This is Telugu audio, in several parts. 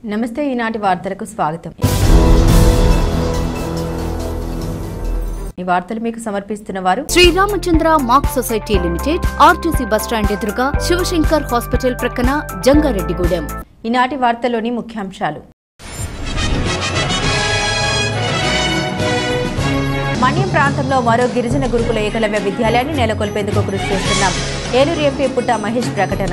నమస్తే ఈనాటి వార్తలకు స్వాగతం ఈ వార్తలు మీకు సమర్పిస్తున్న వారు Sriramachandra mark society limited RTC bus stand ఎదురుగా శివశంకర్ హాస్పిటల్ ప్రక్కన జంగారెడ్డిగూడెం ఈనాటి వార్తలోని ముఖ్యాంశాలు మన్యం ప్రాంతంలో మరో గిరిజన గురుకుల ఏకలవ్య విద్యాలయాన్ని నెలకొల్పేందుకు కృషి చేస్తున్నాం ఏలూరు ఎంపీ పుట్ట మహేష్ ప్రకటన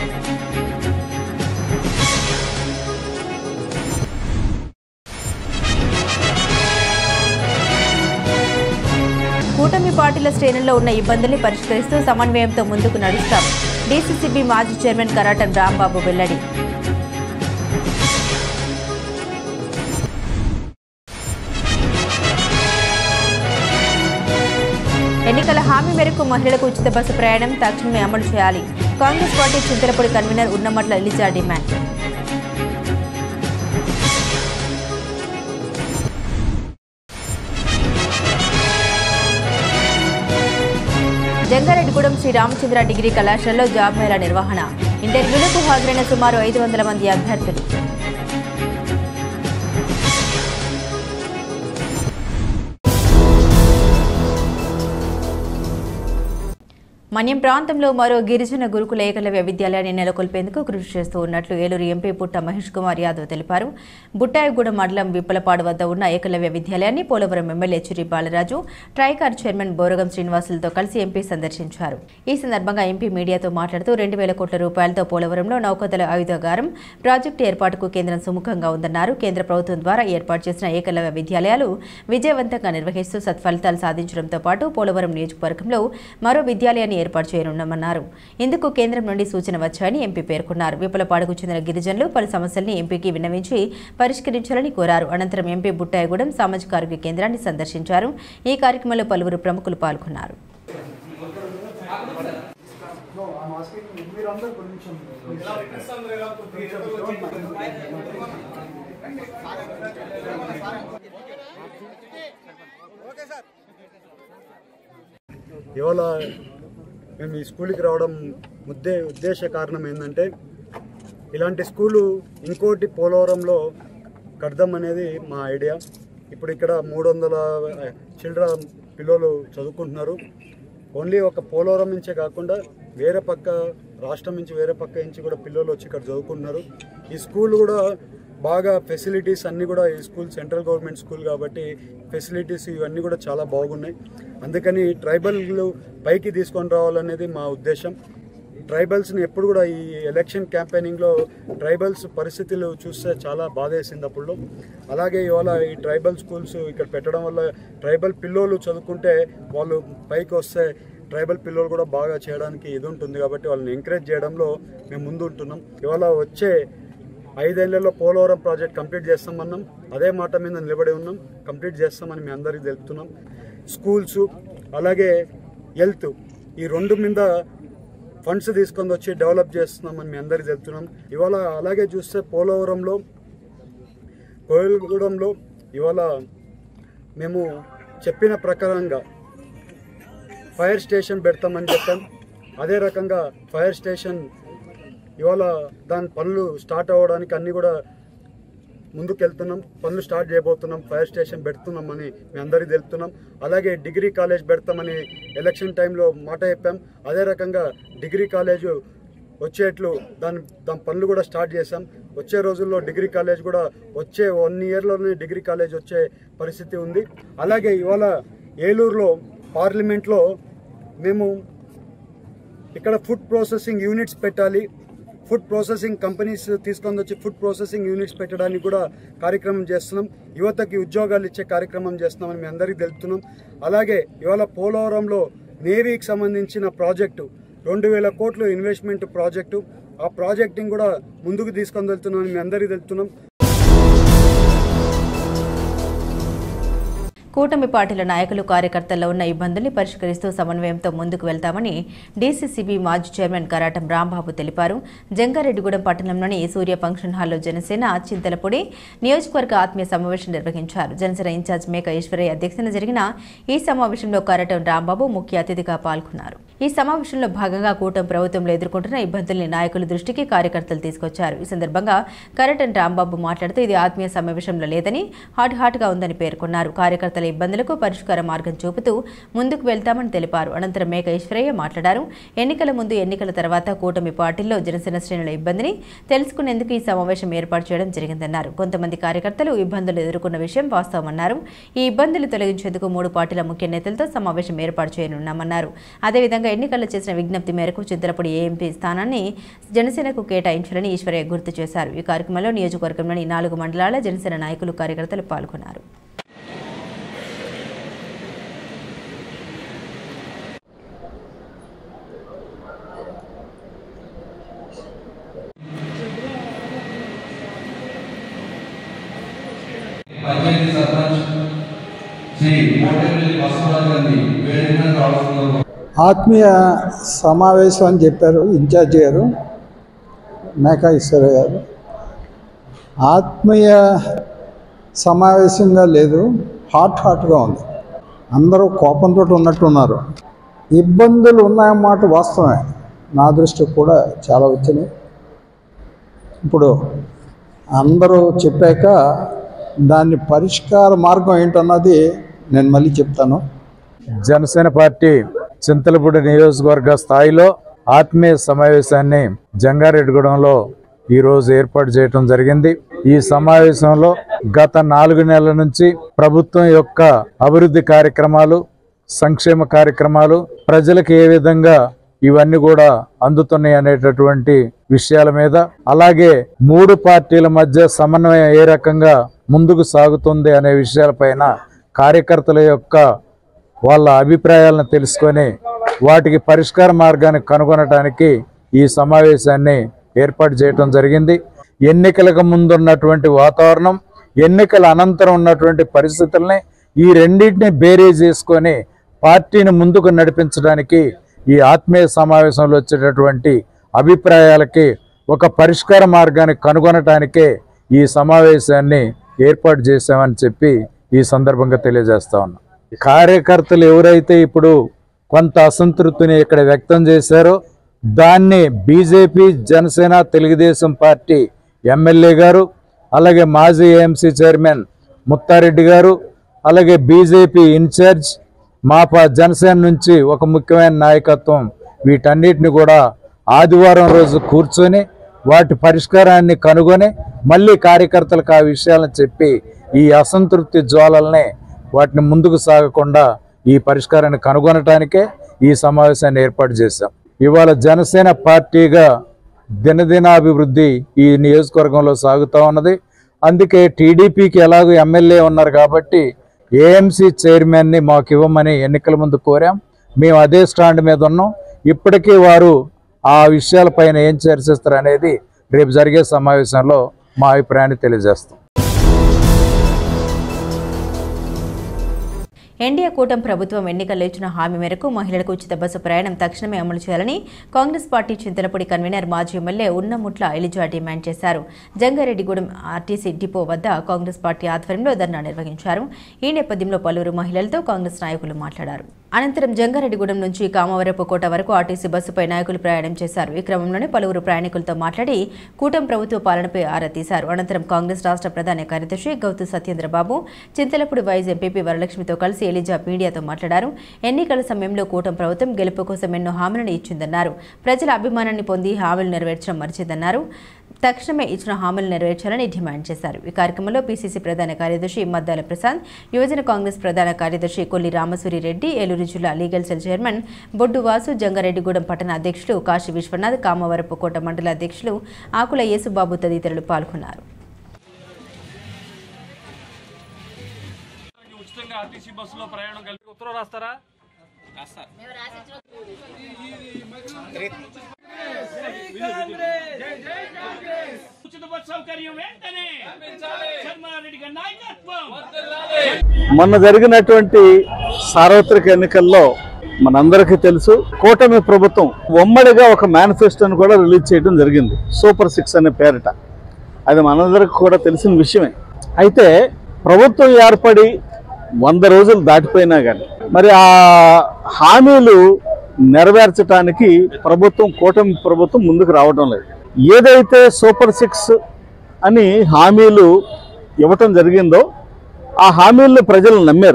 కూటమి పార్టీల శ్రేణుల్లో ఉన్న ఇబ్బందుల్ని పరిష్కరిస్తూ సమన్వయంతో ముందుకు నడుస్తాం డీసీసీబీ మాజీ చైర్మన్ కరాటన్ రాంబాబు వెల్లడి ఎన్నికల హామీ మేరకు మహిళలకు ఉచిత బస్సు ప్రయాణం తక్షణమే అమలు చేయాలి Congress party Chintalapudi convener Unnamatla Eliza demand Jangareddygudem Sri Ramachandra degree కళాశాలలో జాబ్ మేళా నిర్వహణ ఇంటర్వ్యూలకు హాజరైన సుమారు ఐదు వందల మంది అభ్యర్థులు మన్యం ప్రాంతంలో మరో గిరిజన గురుకుల ఏకలవ్య విద్యాలయాన్ని నెలకొల్పేందుకు కృషి చేస్తూ ఉన్నట్లు ఏలూరు ఎంపీ పుట్ట మహేష్ కుమార్ యాదవ్ తెలిపారు బుట్టాయిగూడెం మండలం విప్పలపాడు వద్ద ఉన్న ఏకలవ్య విద్యాలయాన్ని Polavaram MLA Chiri Balaraju Tricor chairman Boragam శ్రీనివాసులతో కలిసి ఎంపీ సందర్శించారు ఈ సందర్భంగా ఎంపీ మీడియాతో మాట్లాడుతూ రెండు వేల కోట్ల రూపాయలతో పోలవరంలో నౌకదళ ఆయుధాగారం ప్రాజెక్టు ఏర్పాటుకు కేంద్రం సుముఖంగా ఉందన్నారు కేంద్ర ప్రభుత్వం ద్వారా ఏర్పాటు చేసిన ఏకలవ్య విద్యాలయాలు విజయవంతంగా నిర్వహిస్తూ సత్ఫలితాలు సాధించడంతో పాటు పోలవరం నియోజకవర్గంలో మరో విద్యాలయాన్ని ఏర్పాటు చేయనున్నామన్నారు ఇందుకు కేంద్రం నుండి సూచన వచ్చాయని ఎంపీ పేర్కొన్నారు విపులపాడుకు చెందిన గిరిజనులు పలు సమస్యల్ని ఎంపీకి విన్నవించి పరిష్కరించాలని కోరారు అనంతరం ఎంపీ బుట్టాయగూడెం సామాజిక ఆరోగ్య కేంద్రాన్ని సందర్శించారు ఈ కార్యక్రమంలో పలువురు ప్రముఖులు పాల్గొన్నారు No, I'm asking మీరందరూ కొంచెం ఇవాళ మేము ఈ స్కూల్కి రావడం ముద్దే ఉద్దేశ కారణం ఏంటంటే ఇలాంటి స్కూలు ఇంకోటి పోలవరంలో కడదాం అనేది మా ఐడియా ఇప్పుడు ఇక్కడ మూడు వందల చిల్డ్రన్ పిల్లలు చదువుకుంటున్నారు ఓన్లీ ఒక పోలవరం నుంచే కాకుండా వేరే పక్క రాష్ట్రం నుంచి వేరే పక్క నుంచి కూడా పిల్లలు వచ్చి ఇక్కడ చదువుకుంటున్నారు ఈ స్కూల్ కూడా బాగా ఫెసిలిటీస్ అన్నీ కూడా ఈ స్కూల్ సెంట్రల్ గవర్నమెంట్ స్కూల్ కాబట్టి ఫెసిలిటీస్ ఇవన్నీ కూడా చాలా బాగున్నాయి అందుకని ట్రైబల్ పైకి తీసుకొని రావాలనేది మా ఉద్దేశం ట్రైబల్స్ని ఎప్పుడు కూడా ఈ ఎలక్షన్ క్యాంపెయినింగ్లో ట్రైబల్స్ పరిస్థితులు చూస్తే చాలా బాధేసింది అప్పుడు అలాగే ఇవాళ ఈ ట్రైబల్ స్కూల్స్ ఇక్కడ పెట్టడం వల్ల ట్రైబల్ పిల్లోలు చదువుకుంటే వాళ్ళు పైకి వస్తే ట్రైబల్ పిల్లలు కూడా బాగా చేయడానికి ఇది ఉంటుంది కాబట్టి వాళ్ళని ఎంకరేజ్ చేయడంలో మేము ముందు ఉంటున్నాం ఇవాళ వచ్చే ఐదేళ్లలో పోలవరం ప్రాజెక్ట్ కంప్లీట్ చేస్తామన్నాం అదే మాట మీద నిలబడి ఉన్నాం కంప్లీట్ చేస్తామని మీ అందరికీ తెలుపుతున్నాం స్కూల్స్ అలాగే హెల్త్ ఈ రెండు మీద ఫండ్స్ తీసుకొని వచ్చి డెవలప్ చేస్తున్నామని మీ అందరికీ తెలుపుతున్నాం ఇవాళ అలాగే చూస్తే పోలవరంలో కోయిలగూడెంలో ఇవాళ మేము చెప్పిన ప్రకారంగా ఫైర్ స్టేషన్ పెడతామని చెప్పాం అదే రకంగా ఫైర్ స్టేషన్ ఇవాళ దాని పనులు స్టార్ట్ అవ్వడానికి అన్నీ కూడా ముందుకెళ్తున్నాం పనులు స్టార్ట్ చేయబోతున్నాం ఫైర్ స్టేషన్ పెడుతున్నామని మీ అందరికీ తెలుపుతున్నాం అలాగే డిగ్రీ కాలేజ్ పెడతామని ఎలక్షన్ టైంలో మాట చెప్పాం అదే రకంగా డిగ్రీ కాలేజ్ వచ్చేట్లు దాని దాని పనులు కూడా స్టార్ట్ చేశాం వచ్చే రోజుల్లో డిగ్రీ కాలేజ్ కూడా వచ్చే వన్ ఇయర్లోనే డిగ్రీ కాలేజ్ వచ్చే పరిస్థితి ఉంది అలాగే ఇవాళ ఏలూరులో పార్లమెంట్లో మేము ఇక్కడ ఫుడ్ ప్రాసెసింగ్ యూనిట్స్ పెట్టాలి ఫుడ్ ప్రాసెసింగ్ కంపెనీస్ తీసుకొని వచ్చి ఫుడ్ ప్రాసెసింగ్ యూనిట్స్ పెట్టడానికి కూడా కార్యక్రమం చేస్తున్నాం యువతకి ఉద్యోగాలు ఇచ్చే కార్యక్రమం చేస్తున్నామని మీ అందరికీ తెలుపుతున్నాం అలాగే ఇవాళ పోలవరంలో నేవీకి సంబంధించిన ప్రాజెక్టు రెండు వేల కోట్లు ఇన్వెస్ట్మెంట్ ప్రాజెక్టు ఆ ప్రాజెక్టుని కూడా ముందుకు తీసుకొని వెళ్తున్నామని మీ అందరికీ తెలుపుతున్నాం కూటమి పార్టీల నాయకులు కార్యకర్తల్లో ఉన్న ఇబ్బందుల్ని పరిష్కరిస్తూ సమన్వయంతో ముందుకు వెళ్తామని డీసీసీబీ మాజీ చైర్మన్ కరాటం రాంబాబు తెలిపారు జంగారెడ్డిగూడెం పట్టణంలోని సూర్య ఫంక్షన్ హాల్లో జనసేన చింతలపూడి నియోజకవర్గ ఆత్మీయ సమావేశం నిర్వహించారు జనసేన ఇన్ఛార్జ్ మేక ఈశ్వరయ్య అధ్యక్షతన జరిగిన ఈ సమావేశంలో కరాటం రాంబాబు ముఖ్య అతిథిగా పాల్గొన్నారు ఈ సమావేశంలో భాగంగా కూటమి ప్రభుత్వంలో ఎదుర్కొంటున్న ఇబ్బందుల్ని నాయకుల దృష్టికి కార్యకర్తలు తీసుకొచ్చారు ఈ సందర్భంగా కరటన్ రాంబాబు మాట్లాడుతూ ఇది ఆత్మీయ సమావేశంలో లేదని హాట్ హాట్ గా ఉందని పేర్కొన్నారు కార్యకర్తల ఇబ్బందులకు పరిష్కార మార్గం చూపుతూ ముందుకు వెళ్తామని తెలిపారు అనంతరం మేక ఈశ్వరయ్య మాట్లాడారు ఎన్నికల ముందు ఎన్నికల తర్వాత కూటమి పార్టీల్లో జనసేన శ్రేణుల ఇబ్బందిని తెలుసుకునేందుకు ఈ సమావేశం ఏర్పాటు చేయడం జరిగిందన్నారు కొంతమంది కార్యకర్తలు ఇబ్బందులు ఎదుర్కొన్న విషయం వాస్తవమన్నారు ఈ ఇబ్బందులు తొలగించేందుకు మూడు పార్టీల ముఖ్య నేతలతో సమావేశం ఏర్పాటు చేయనున్నామన్నారు అదేవిధంగా ఎన్నికల్లో చేసిన విజ్ఞప్తి మేరకు చింతలపూడి ఏఎంపీ స్థానాన్ని జనసేనకు కేటాయించాలని ఈశ్వరయ్య గుర్తు చేశారు ఈ కార్యక్రమంలో నియోజకవర్గంలోని నాలుగు మండలాల జనసేన నాయకులు కార్యకర్తలు పాల్గొన్నారు పంచాయతీ సర్పంచ్ శ్రీ కోటమిల్లి బసవరాజు గారిని వేదికగా రావాల్సిందిగా ఆత్మీయ సమావేశం అని చెప్పారు ఇన్ఛార్జ్ గారు మేకా ఈశ్వరయ్య గారు ఆత్మీయ సమావేశంగా లేదు హాట్ హాట్గా ఉంది అందరూ కోపంతో ఉన్నట్టున్నారు ఇబ్బందులు ఉన్నాయన్నమాట వాస్తవమే నా దృష్టికి కూడా చాలా వచ్చినాయి ఇప్పుడు అందరూ చెప్పాక దాని పరిష్కార మార్గం ఏంటన్నది నేను మళ్ళీ చెప్తాను జనసేన పార్టీ చింతలపూడి నియోజకవర్గ స్థాయిలో ఆత్మీయ సమావేశాన్ని జంగారెడ్డిగూడెంలో ఈ రోజు ఏర్పాటు చేయడం జరిగింది ఈ సమావేశంలో గత నాలుగు నెలల నుంచి ప్రభుత్వం యొక్క అభివృద్ధి కార్యక్రమాలు సంక్షేమ కార్యక్రమాలు ప్రజలకు ఏ విధంగా ఇవన్నీ కూడా అందుతున్నాయి అనేటటువంటి విషయాల మీద అలాగే మూడు పార్టీల మధ్య సమన్వయం ఏ రకంగా ముందుకు సాగుతుంది అనే విషయాలపైన కార్యకర్తల యొక్క వాళ్ళ అభిప్రాయాలను తెలుసుకొని వాటికి పరిష్కార మార్గాన్ని కనుగొనటానికి ఈ సమావేశాన్ని ఏర్పాటు చేయడం జరిగింది ఎన్నికలకు ముందు ఉన్నటువంటి వాతావరణం ఎన్నికల అనంతరం ఉన్నటువంటి పరిస్థితుల్ని ఈ రెండింటిని బేరీ చేసుకొని పార్టీని ముందుకు నడిపించడానికి ఈ ఆత్మీయ సమావేశంలో వచ్చేటటువంటి అభిప్రాయాలకి ఒక పరిష్కార మార్గాన్ని కనుగొనటానికే ఈ సమావేశాన్ని ఏర్పాటు చేశామని చెప్పి ఈ సందర్భంగా తెలియజేస్తా ఉన్నా కార్యకర్తలు ఎవరైతే ఇప్పుడు కొంత అసంతృప్తిని ఇక్కడ వ్యక్తం చేశారో దాన్ని BJP Janasena Telugu Desam party MLA గారు అలాగే మాజీ ఏఎంసీ చైర్మన్ ముత్తారెడ్డి గారు అలాగే బీజేపీ ఇన్ఛార్జ్ మాపా జనసేన నుంచి ఒక ముఖ్యమైన నాయకత్వం వీటన్నిటిని కూడా ఆదివారం రోజు కూర్చొని వాటి పరిష్కారాన్ని కనుగొని మళ్ళీ కార్యకర్తలకు ఆ విషయాలను చెప్పి ఈ అసంతృప్తి జ్వాలల్ని వాటిని ముందుకు సాగకుండా ఈ పరిష్కారాన్ని కనుగొనటానికే ఈ సమావేశాన్ని ఏర్పాటు చేశాం ఇవాళ జనసేన పార్టీగా దినదినాభివృద్ధి ఈ నియోజకవర్గంలో సాగుతూ ఉన్నది అందుకే టీడీపీకి ఎలాగో ఎమ్మెల్యే ఉన్నారు కాబట్టి ఏఎంసీ చైర్మన్ని మాకు ఇవ్వమని ఎన్నికల ముందు కోరాం మేము అదే స్టాండ్ మీద ఉన్నాం ఇప్పటికీ వారు ఆ విషయాలపైన ఏం చర్చిస్తారు అనేది రేపు జరిగే సమావేశంలో మా అభిప్రాయాన్ని తెలియజేస్తాం ఎన్డీఏ కూటమి ప్రభుత్వం ఎన్నికల్లో ఇచ్చిన హామీ మేరకు మహిళలకు ఉచిత బస్సు ప్రయాణం తక్షణమే అమలు చేయాలని కాంగ్రెస్ పార్టీ చింతలపూడి కన్వీనర్ మాజీ ఎమ్మెల్యే ఉన్నముట్ల ఎలిజా డిమాండ్ చేశారు జంగారెడ్డిగూడెం ఆర్టీసీ డిపో వద్ద కాంగ్రెస్ పార్టీ ఆధ్వర్యంలో ధర్నా నిర్వహించారు ఈ నేపథ్యంలో పలువురు మహిళలతో కాంగ్రెస్ నాయకులు మాట్లాడారు అనంతరం జంగారెడ్డిగూడెం నుంచి కామవరపు కోట వరకు ఆర్టీసీ బస్సుపై నాయకులు ప్రయాణం చేశారు ఈ క్రమంలోనే పలువురు ప్రయాణికులతో మాట్లాడి కూటమి ప్రభుత్వ పాలనపై ఆరా తీశారు అనంతరం కాంగ్రెస్ రాష్ట్ర ప్రధాన కార్యదర్శి గౌతు సత్యేంద్రబాబు చింతలపూడి వైజ్ ఎంపీపీ వరలక్ష్మితో కలిసి ఎలిజా మీడియాతో మాట్లాడారు ఎన్నికల సమయంలో కూటమి ప్రభుత్వం గెలుపు కోసం ఎన్నో హామీలను ఇచ్చిందన్నారు ప్రజల అభిమానాన్ని పొంది హామీలు నెరవేర్చడం మరిచిందన్నారు తక్షణమే ఇచ్చిన హామీలు నెరవేర్చాలని డిమాండ్ చేశారు ఈ కార్యక్రమంలో పీసీసీ ప్రధాన కార్యదర్శి మద్దాల ప్రసాద్ యువజన కాంగ్రెస్ ప్రధాన కార్యదర్శి కొల్లి రామసూరి రెడ్డి ఏలూరు జిల్లా legal cell chairman Boddu Vasu Jangareddygudem పట్టణ అధ్యక్షులు కాశీ విశ్వనాథ్ కామవరపు కోట మండల అధ్యక్షులు ఆకుల యేసుబాబు తదితరులు పాల్గొన్నారు ఉచితంగా ఆర్టీసీ బస్సులో ప్రయాణం కలిపి ఉత్తరం రాస్తారా ఉచిత బస్ సౌకర్యం వెంటనే శర్మారెడ్డి గారి నాయకత్వం మొన్న జరిగినటువంటి సార్వత్రిక ఎన్నికల్లో మనందరికీ తెలుసు కూటమి ప్రభుత్వం ఉమ్మడిగా ఒక మేనిఫెస్టోని కూడా రిలీజ్ చేయడం జరిగింది సూపర్ సిక్స్ అనే పేరిట అది మనందరికి కూడా తెలిసిన విషయమే అయితే ప్రభుత్వం ఏర్పడి వంద రోజులు దాటిపోయినా కానీ మరి ఆ హామీలు నెరవేర్చడానికి ప్రభుత్వం కూటమి ప్రభుత్వం ముందుకు రావడం లేదు ఏదైతే సూపర్ సిక్స్ అని హామీలు ఇవ్వటం జరిగిందో ఆ హామీలను ప్రజలు నమ్మారు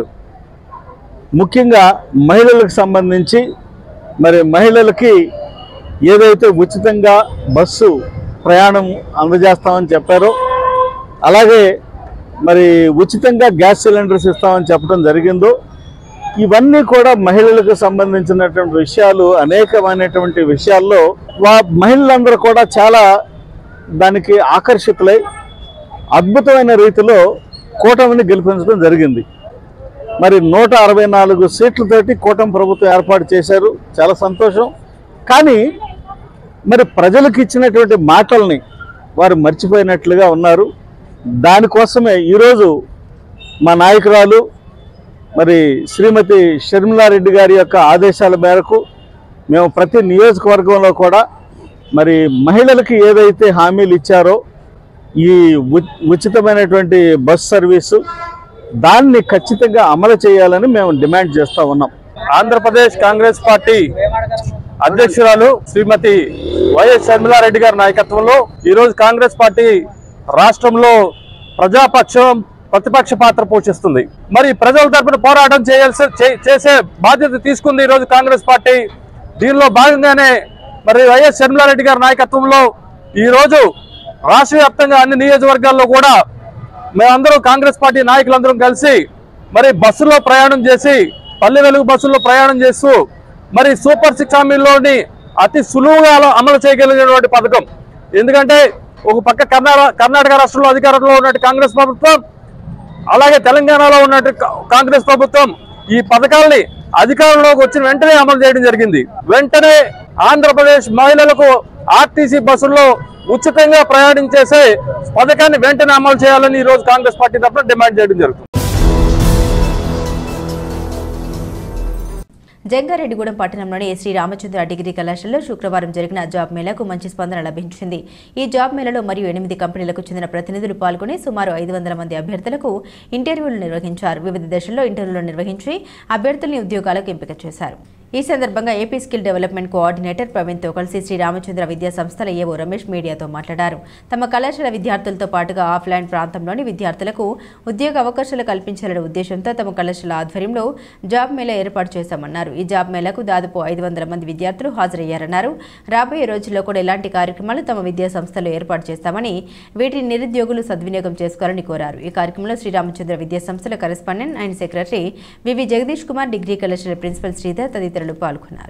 ముఖ్యంగా మహిళలకు సంబంధించి మరి మహిళలకి ఏదైతే ఉచితంగా బస్సు ప్రయాణం అందజేస్తామని చెప్పారో అలాగే మరి ఉచితంగా గ్యాస్ సిలిండర్స్ ఇస్తామని చెప్పడం జరిగిందో ఇవన్నీ కూడా మహిళలకు సంబంధించినటువంటి విషయాలు అనేకమైనటువంటి విషయాల్లో వా మహిళలందరూ కూడా చాలా దానికి ఆకర్షితులై అద్భుతమైన రీతిలో కూటమిని గెలిపించడం జరిగింది మరి నూట అరవై నాలుగు సీట్లతోటి కూటమి ప్రభుత్వం ఏర్పాటు చేశారు చాలా సంతోషం కానీ మరి ప్రజలకు ఇచ్చినటువంటి మాటల్ని వారు మర్చిపోయినట్లుగా ఉన్నారు దానికోసమే ఈరోజు మా నాయకురాలు మరి శ్రీమతి షర్మిలారెడ్డి గారి యొక్క ఆదేశాల మేరకు మేము ప్రతి నియోజకవర్గంలో కూడా మరి మహిళలకి ఏదైతే హామీలు ఇచ్చారో ఈ ఉ- ఉచితమైనటువంటి బస్ సర్వీసు దాన్ని ఖచ్చితంగా అమలు చేయాలని మేము డిమాండ్ చేస్తూ ఉన్నాం ఆంధ్రప్రదేశ్ కాంగ్రెస్ పార్టీ అధ్యక్షురాలు శ్రీమతి వైఎస్ షర్మిలారెడ్డి గారి నాయకత్వంలో ఈరోజు కాంగ్రెస్ పార్టీ రాష్ట్రంలో ప్రజాపక్షం ప్రతిపక్ష పాత్ర పోషిస్తుంది మరి ప్రజల తరపున పోరాటం చేయాల్సి చే- చేసే బాధ్యత తీసుకుంది ఈరోజు కాంగ్రెస్ పార్టీ దీనిలో భాగంగానే మరి వైఎస్ షర్మిలారెడ్డి గారి నాయకత్వంలో ఈరోజు రాష్ట్ర వ్యాప్తంగా అన్ని నియోజకవర్గాల్లో కూడా మేమందరం కాంగ్రెస్ పార్టీ నాయకులందరం కలిసి మరి బస్సులో ప్రయాణం చేసి పల్లె వెలుగు బస్సుల్లో ప్రయాణం చేస్తూ మరి సూపర్ సిక్స్ హామీల్లోని అతి సులువుగా అల- అమలు చేయగలిగినటువంటి పథకం ఎందుకంటే ఒక పక్క కర్ణాటక కర్ణాటక రాష్ట్రంలో అధికారంలో ఉన్నట్టు కాంగ్రెస్ ప్రభుత్వం అలాగే తెలంగాణలో ఉన్నట్టు కా- కాంగ్రెస్ ప్రభుత్వం ఈ పథకాల్ని అధికారంలోకి వచ్చిన వెంటనే అమలు చేయడం జరిగింది వెంటనే ఆంధ్రప్రదేశ్ మహిళలకు ఆర్టీసీ బస్సుల్లో ఉచితంగా ప్రయాణం చేసే పథకాన్ని వెంటనే అమలు చేయాలని ఈ రోజు కాంగ్రెస్ పార్టీ తరఫున డిమాండ్ చేయడం జరుగుతుంది జంగారెడ్డిగూడెం పట్టణంలోని శ్రీ రామచంద్ర డిగ్రీ కళాశాలలో శుక్రవారం జరిగిన జాబ్ మేళాకు మంచి స్పందన లభించింది ఈ జాబ్ మేళలో మరియు ఎనిమిది కంపెనీలకు చెందిన ప్రతినిధులు పాల్గొని సుమారు ఐదు వందల మంది అభ్యర్థులకు ఇంటర్వ్యూలు నిర్వహించారు వివిధ దశల్లో ఇంటర్వ్యూలు నిర్వహించి అభ్యర్థుల్ని ఉద్యోగాలకు ఎంపిక చేశారు ఈ సందర్భంగా ఏపీ స్కిల్ డెవలప్మెంట్ కోఆర్డినేటర్ ప్రవీణ్తో కలిసి శ్రీ రామచంద్ర విద్యా సంస్థల ఏవో రమేష్ మీడియాతో మాట్లాడారు తమ కళాశాల విద్యార్థులతో పాటుగా ఆఫ్లైన్ ప్రాంతంలోని విద్యార్థులకు ఉద్యోగ అవకాశాలు కల్పించాలనే ఉద్దేశంతో తమ కళాశాల ఆధ్వర్యంలో జాబ్ మేళా ఏర్పాటు చేశామన్నారు ఈ జాబ్ మేళాకు దాదాపు ఐదు వందల మంది విద్యార్థులు హాజరయ్యారన్నారు రాబోయే రోజుల్లో కూడా ఇలాంటి కార్యక్రమాలు తమ విద్యా సంస్థలో ఏర్పాటు చేస్తామని వీటిని నిరుద్యోగులు సద్వినియోగం చేసుకోవాలని కోరారు ఈ కార్యక్రమంలో శ్రీరామచంద్ర విద్యా సంస్థల correspondent and secretary VV Jagadish Kumar degree కళాశాల ప్రిన్సిపల్ శ్రీధర్ తదితరులు పాల్గొన్నారు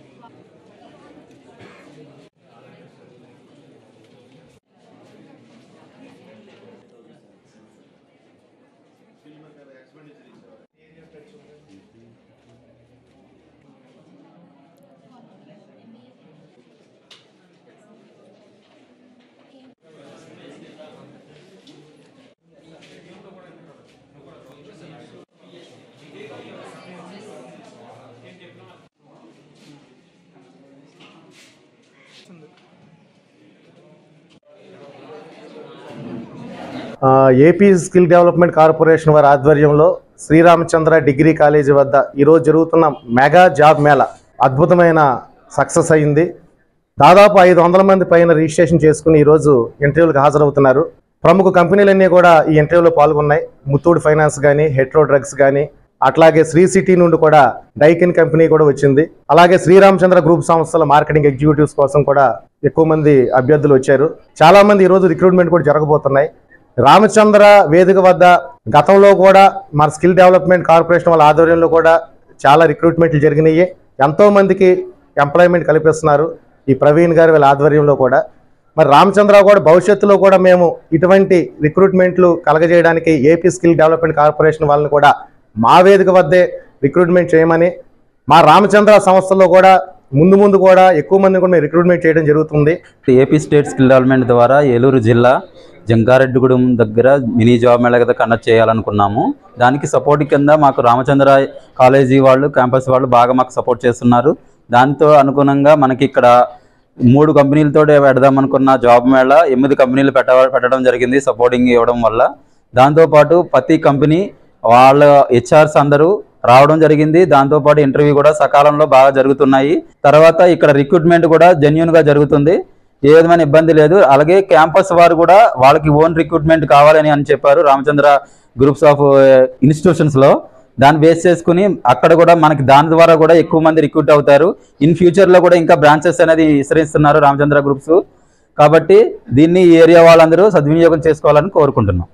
ఆ, ఏపీ స్కిల్ డెవలప్మెంట్ కార్పొరేషన్ వారి ఆధ్వర్యంలో శ్రీరామచంద్ర డిగ్రీ కాలేజీ వద్ద ఈరోజు జరుగుతున్న మెగా జాబ్ మేళా అద్భుతమైన సక్సెస్ అయింది దాదాపు ఐదు వందల మంది పైన రిజిస్ట్రేషన్ చేసుకుని ఈరోజు ఇంటర్వ్యూలకు హాజరవుతున్నారు ప్రముఖ కంపెనీలన్నీ కూడా ఈ ఇంటర్వ్యూలో పాల్గొన్నాయి ముత్తూడ్ ఫైనాన్స్ కానీ హెట్రో డ్రగ్స్ కానీ అట్లాగే శ్రీ సిటీ నుండి కూడా డైకిన్ కంపెనీ కూడా వచ్చింది అలాగే శ్రీరామచంద్ర గ్రూప్ సంస్థల మార్కెటింగ్ ఎగ్జిక్యూటివ్స్ కోసం కూడా ఎక్కువ మంది అభ్యర్థులు వచ్చారు చాలా మంది ఈరోజు రిక్రూట్మెంట్ కూడా జరగబోతున్నాయి రామచంద్ర వేదిక వద్ద గతంలో కూడా మన స్కిల్ డెవలప్మెంట్ కార్పొరేషన్ వాళ్ళ ఆధ్వర్యంలో కూడా చాలా రిక్రూట్మెంట్లు జరిగినాయి ఎంతో మందికి ఎంప్లాయ్మెంట్ కల్పిస్తున్నారు ఈ ప్రవీణ్ గారి వీళ్ళ ఆధ్వర్యంలో కూడా మరి రామచంద్ర కూడా భవిష్యత్తులో కూడా మేము ఇటువంటి రిక్రూట్మెంట్లు కలగజేయడానికి ఏపీ స్కిల్ డెవలప్మెంట్ కార్పొరేషన్ వాళ్ళని కూడా మా వేదిక వద్దే రిక్రూట్మెంట్ చేయమని మా రామచంద్ర సంస్థలో కూడా ముందు ముందు కూడా ఎక్కువ మందిని కూడా మేము రిక్రూట్మెంట్ చేయడం జరుగుతుంది ఏపీ స్టేట్ స్కిల్ డెవలప్మెంట్ ద్వారా ఏలూరు జిల్లా జంగారెడ్డిగూడెం దగ్గర మినీ జాబ్ మేళా కదా కండక్ట్ చేయాలనుకున్నాము దానికి సపోర్ట్ కింద మాకు రామచంద్ర కాలేజీ వాళ్ళు క్యాంపస్ వాళ్ళు బాగా మాకు సపోర్ట్ చేస్తున్నారు దాంతో అనుగుణంగా మనకి ఇక్కడ మూడు కంపెనీలతో పెడదాం అనుకున్న జాబ్ మేళా ఎనిమిది కంపెనీలు పెట్ట పెట్టడం జరిగింది సపోర్టింగ్ ఇవ్వడం వల్ల దాంతోపాటు ప్రతి కంపెనీ వాళ్ళ హెచ్ఆర్స్ అందరూ రావడం జరిగింది దాంతోపాటు ఇంటర్వ్యూ కూడా సకాలంలో బాగా జరుగుతున్నాయి తర్వాత ఇక్కడ రిక్రూట్మెంట్ కూడా జెన్యున్ గా జరుగుతుంది ఏ విధమైన ఇబ్బంది లేదు అలాగే క్యాంపస్ వారు కూడా వాళ్ళకి ఓన్ రిక్రూట్మెంట్ కావాలని అని చెప్పారు రామచంద్ర గ్రూప్స్ ఆఫ్ ఇన్స్టిట్యూషన్స్ లో దాన్ని బేస్ చేసుకుని అక్కడ కూడా మనకి దాని ద్వారా కూడా ఎక్కువ మంది రిక్రూట్ అవుతారు ఇన్ ఫ్యూచర్ లో కూడా ఇంకా బ్రాంచెస్ అనేది విస్తరిస్తున్నారు రామచంద్ర గ్రూప్స్ కాబట్టి దీన్ని ఈ ఏరియా వాళ్ళందరూ సద్వినియోగం చేసుకోవాలని కోరుకుంటున్నాం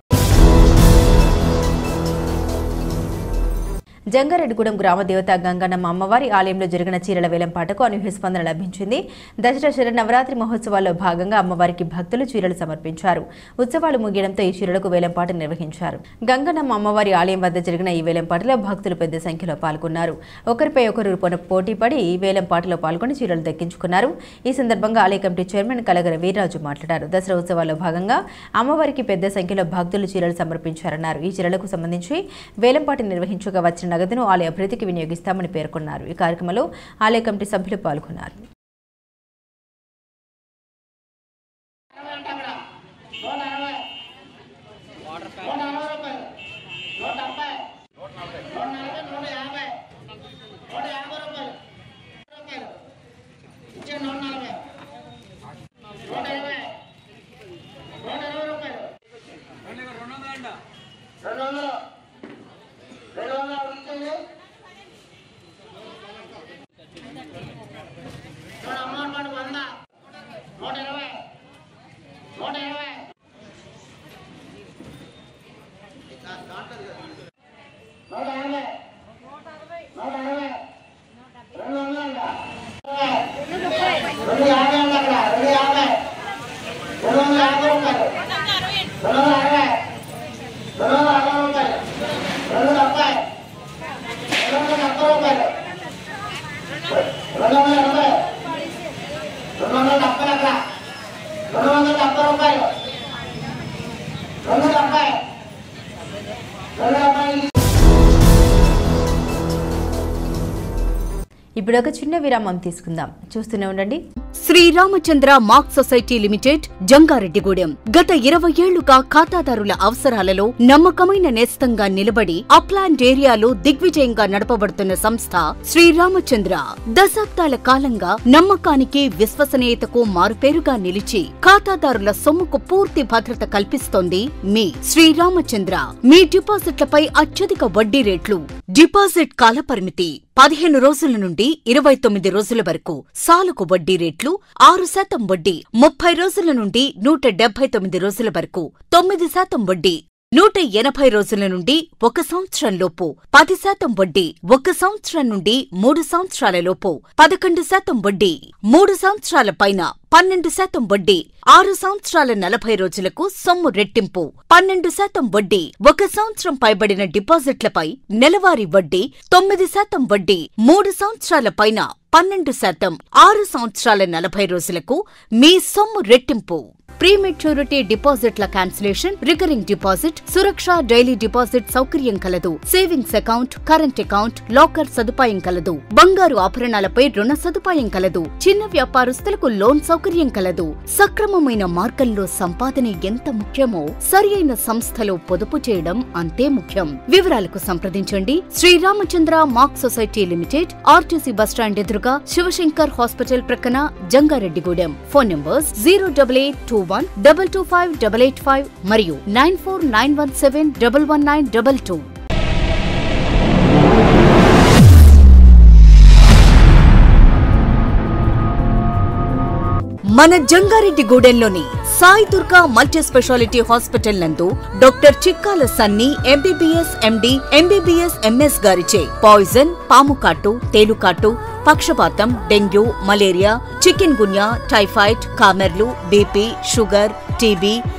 జంగారెడ్డిగూడెం గ్రామ దేవత గంగన్నమ్మ అమ్మవారి ఆలయంలో జరిగిన చీరల వేలంపాటకు అనూహ్య స్పందన లభించింది దసరా శర నవరాత్రి మహోత్సవాల్లో భాగంగా అమ్మవారికి భక్తులు చీరలు సమర్పించారు ఉత్సవాలు ముగియడంతో ఈ చీరలకు వేలంపాట నిర్వహించారు గంగన్నమ్మ అమ్మవారి ఆలయం వద్ద జరిగిన ఈ వేలంపాటలో భక్తులు పెద్ద సంఖ్యలో పాల్గొన్నారు ఒకరిపై ఒకరు పొన- పోటీపడి ఈ వేలంపాటలో పాల్గొని చీరలు దక్కించుకున్నారు ఈ సందర్భంగా ఆలయ కమిటీ చైర్మన్ కలగర వీర్రాజు మాట్లాడారు దసరా ఉత్సవాల్లో భాగంగా అమ్మవారికి పెద్ద సంఖ్యలో భక్తులు చీరలు సమర్పించారన్నారు ఈ చీరలకు సంబంధించి వేలంపాట నిర్వహించగా వచ్చిన నగదును ఆలయ అభివృద్ధికి వినియోగిస్తామని పేర్కొన్నారు ఈ కార్యక్రమంలో ఆలయ కమిటీ సభ్యులు పాల్గొన్నారు ఇప్పుడు ఒక చిన్న విరామం తీసుకుందాం చూస్తూనే ఉండండి Sriramachandra mark society limited Jangareddygudem గత ఇరవై ఏళ్లుగా ఖాతాదారుల అవసరాలలో నమ్మకమైన నేస్తంగా నిలబడి అప్లాండ్ ఏరియాలో దిగ్విజయంగా నడపబడుతున్న సంస్థ శ్రీరామచంద్ర దశాబ్దాల కాలంగా నమ్మకానికి విశ్వసనీయతకు మారుపేరుగా నిలిచి ఖాతాదారుల సొమ్ముకు పూర్తి భద్రత కల్పిస్తోంది మీ శ్రీరామచంద్ర మీ డిపాజిట్లపై అత్యధిక వడ్డీ రేట్లు డిపాజిట్ కాలపరిమితి పదిహేను రోజుల నుండి ఇరవై తొమ్మిది రోజుల వరకు సాలుకు వడ్డీ రేట్లు ఆరు శాతం వడ్డీ ముప్పై రోజుల నుండి నూట డెబ్బై తొమ్మిది రోజుల వరకు తొమ్మిది శాతం వడ్డీ నూట ఎనభై రోజుల నుండి ఒక సంవత్సరం లోపు పది శాతం వడ్డీ ఒక సంవత్సరం నుండి మూడు సంవత్సరాల లోపు పదకొండు శాతం వడ్డీ మూడు సంవత్సరాల పైన పన్నెండు శాతం వడ్డీ ఆరు సంవత్సరాల నలభై రోజులకు సొమ్ము రెట్టింపు పన్నెండు శాతం వడ్డీ ఒక సంవత్సరం పైబడిన డిపాజిట్లపై నెలవారీ వడ్డీ తొమ్మిది శాతం వడ్డీ మూడు సంవత్సరాల పైన పన్నెండు శాతం ఆరు సంవత్సరాల నలభై రోజులకు మీ సొమ్ము రెట్టింపు ప్రీమెచ్యూరిటీ డిపాజిట్ల క్యాన్సిలేషన్ రికరింగ్ డిపాజిట్ సురక్ష డైలీ డిపాజిట్ సౌకర్యం కలదు savings account current account locker సదుపాయం కలదు బంగారు ఆభరణాలపై రుణ సదుపాయం కలదు చిన్న వ్యాపారస్తులకు లోన్ సౌకర్యం కలదు సక్రమమైన మార్గంలో సంపాదన ఎంత ముఖ్యమో సరియైన సంస్థలో పొదుపు చేయడం అంతే ముఖ్యం వివరాలకు సంప్రదించండి Sriramachandra mark society limited RTC bus stand ఎదురుగా శివశంకర్ హాస్పిటల్ ప్రక్కన Jangareddygudem phone numbers zero double eight two one double two five double eight five మరియు nine four nine one seven double one nine double two మన జంగారెడ్డిగూడెంలోని Sai Durga multi specialty hospital నందు doctor Chikkala Sunny MBBS MD MBBS MS గారిచే పాయిజన్ పాము కాటు తేలుకాటు పక్షపాతం dengue malaria chikungunya typhoid కామెర్లు బీపీ షుగర్ టీబీ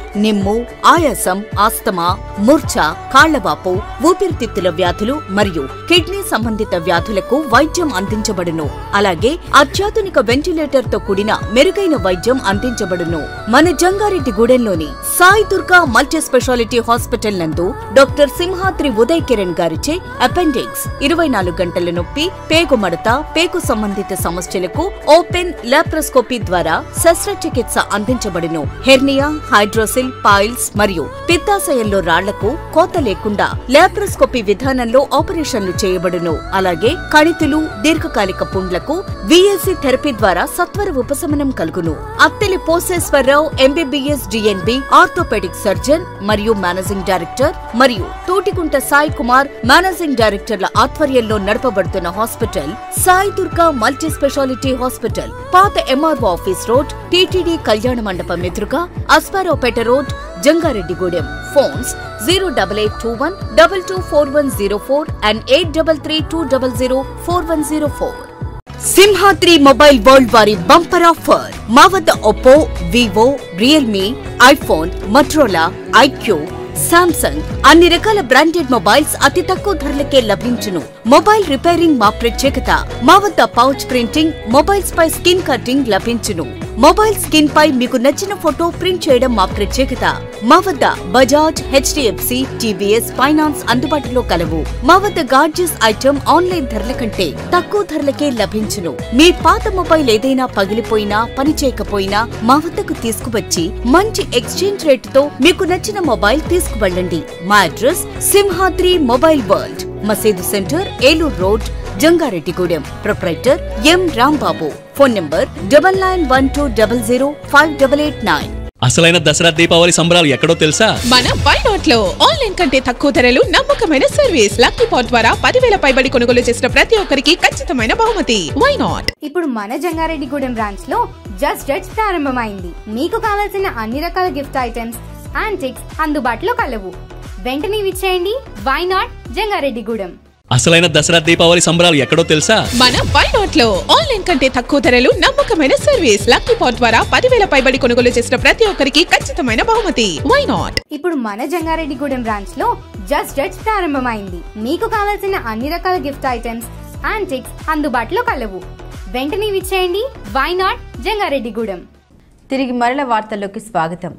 నిమ్ము ఆయాసం ఆస్తమా మూర్ఛ కాళ్లవాపు ఊపిరితిత్తుల వ్యాధులు మరియు కిడ్నీ సంబంధిత వ్యాధులకు వైద్యం అందించబడును అలాగే అత్యాధునిక వెంటిలేటర్ తో కూడిన మెరుగైన వైద్యం అందించబడును మన జంగారెడ్డి గూడెంలోని Sai Durga multi specialty hospital నందు డాక్టర్ సింహాద్రి ఉదయ్ కిరణ్ గారిచే అపెండిక్స్ ఇరవై నాలుగు గంటల నొప్పి పేగు మడత పేగు సంబంధిత సమస్యలకు ఓపెన్ లాప్రోస్కోపీ ద్వారా శస్త్రచికిత్స అందించబడును హెర్నియా హైడ్రోసిల్ పైల్స్ మరియు పిత్తాశయంలో రాళ్లకు కోత లేకుండా లాప్రోస్కోపీ విధానంలో ఆపరేషన్లు చేయబడును అలాగే కణితులు దీర్ఘకాలిక పుండ్లకు విఎల్సి థెరపీ ద్వారా సత్వర ఉపశమనం కలుగును Atteli Poseshwararao MBBS DNB orthopaedic surgeon మరియు మేనేజింగ్ డైరెక్టర్ మరియు తోటికుంట సాయి కుమార్ మేనేజింగ్ డైరెక్టర్ల ఆధ్వర్యంలో నడపబడుతున్న hospital Sai Durga multi specialty hospital పాత MRO office road TTD Kalyana Mandapam ఎదురుగా Asparaopeta road Jangareddygudem phones zero double eight two one double two four one zero four and eight double three two double zero four one zero four Simhadri mobile world వారి బంపర్ ఆఫర్ మా వద్ద Oppo Vivo Realme iPhone Motorola iQOO Samsung అన్ని రకాల బ్రాండెడ్ మొబైల్స్ అతి తక్కువ ధరలకే లభించును మొబైల్ రిపేరింగ్ మా ప్రత్యేకత మా వద్ద పౌచ్ ప్రింటింగ్ మొబైల్స్ పై స్కిన్ కటింగ్ లభించును మొబైల్ స్కిన్ పై మీకు నచ్చిన ఫోటో ప్రింట్ చేయడం మా ప్రత్యేకత మా వద్ద బజాజ్ హెచ్డిఎఫ్సి టీవీఎస్ ఫైనాన్స్ అందుబాటులో కలవు మా వద్ద గార్జియస్ ఐటమ్ ఆన్లైన్ ధరల కంటే తక్కువ ధరలకే లభించును మీ పాత మొబైల్ ఏదైనా పగిలిపోయినా పనిచేయకపోయినా మా వద్దకు తీసుకువచ్చి మంచి ఎక్స్చేంజ్ రేటుతో మీకు నచ్చిన మొబైల్ తీసుకువెళ్ళండి మా అడ్రస్ సింహాద్రి మొబైల్ వరల్డ్ మసీదు centre Eluru road Jangareddygudem proprietor M Rambabu phone number double nine one two double zero five double eight nine అసలైన దసరా దీపావళి సంబరాలు ఎక్కడో తెలుసా మన వైనాట్ లో ఆన్లైన్ కంటే తక్కువ ధరలు నమ్మకమైన సర్వీస్ లక్కీ పాట్ ద్వారా పదివేల పైబడి కొనుగోలు చేసిన ప్రతి ఒక్కరికి ఖచ్చితమైన బహుమతి వైనాట్ ఇప్పుడు మన జంగారెడ్డిగూడెం బ్రాంచ్ లో జస్ట్ జడ్జ్ ప్రారంభమైంది మీకు కావాల్సిన అన్ని రకాల గిఫ్ట్ ఐటమ్స్ యాంటిక్స్ అందుబాటులో కలవు వెంటనే విచ్చేయండి వై నాట్ జంగారెడ్డిగూడెం అసలైన దసరా దీపావళి సంబరాలు ఎక్కడో తెలుసా మన వైనాట్ లో ఆన్లైన్ కంటే తక్కువ ధరలు నమ్మకమైన సర్వీస్ లక్కీ పాట్ ద్వారా పదివేల పైబడి కొనుగోలు చేసిన ప్రతి ఒక్కరికి ఖచ్చితమైన బహుమతి వైనాట్ ఇప్పుడు మన జంగారెడ్డిగూడెం బ్రాంచ్ లో జస్ట్ జడ్జ్ ప్రారంభమైంది మీకు కావాల్సిన అన్ని రకాల గిఫ్ట్ ఐటమ్స్ యాంటిక్స్ అందుబాటులో కలవు వెంటనే విచ్చేయండి వై నాట్ జంగారెడ్డిగూడెం తిరిగి మరల వార్తల్లోకి స్వాగతం